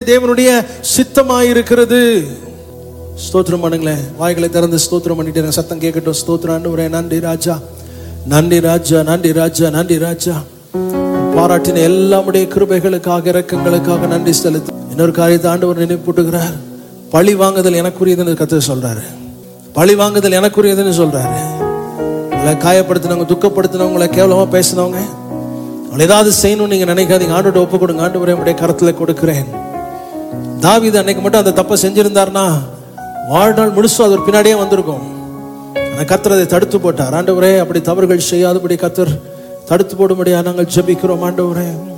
தேவனுடைய சித்தமாயிருக்கிறது ஸ்தோத்திரம் பண்ணுங்களேன் வாய்களை திறந்து ஸ்தோத்திரம் பண்ணிட்டு எனக்கு சத்தம் கேட்கட்டும் ஸ்தோத்திரம் ஆண்டவரே நன்றி ராஜா நன்றி ராஜா நன்றி ராஜா நன்றி ராஜா பாராட்டின எல்லாமுடைய கிருபைகளுக்காக இரக்கங்களுக்காக நன்றி செலுத்து இன்னொரு காரியத்தை ஆண்டவர் நினைப்பூட்டுகிறார் பழி வாங்குதல் எனக்குரியதுன்னு கத்து சொல்றாரு பழி வாங்குதல் எனக்குரியதுன்னு சொல்றாரு உங்களை காயப்படுத்தினவங்க துக்கப்படுத்தினவங்களை கேவலமா பேசினவங்க அவங்களை ஏதாவது செய்யணும்னு நீங்க நினைக்காதீங்க ஆண்டோட ஒப்பு கொடுங்க ஆண்டு உடைய கரத்துல கொடுக்கிறேன் தாவீது அன்னைக்கு மட்டும் அந்த தப்பை செஞ்சிருந்தாருன்னா வாழ்நாள் முழுசும் அது ஒரு பின்னாடியே வந்திருக்கும் ஆனா கர்த்தர் அதை தடுத்து போட்டார் ஆண்டவரே அப்படி தவறுகள் செய்யாதபடி கர்த்தர் தடுத்து போடும்படியா நாங்கள் ஜெபிக்கிறோம் ஆண்டவரே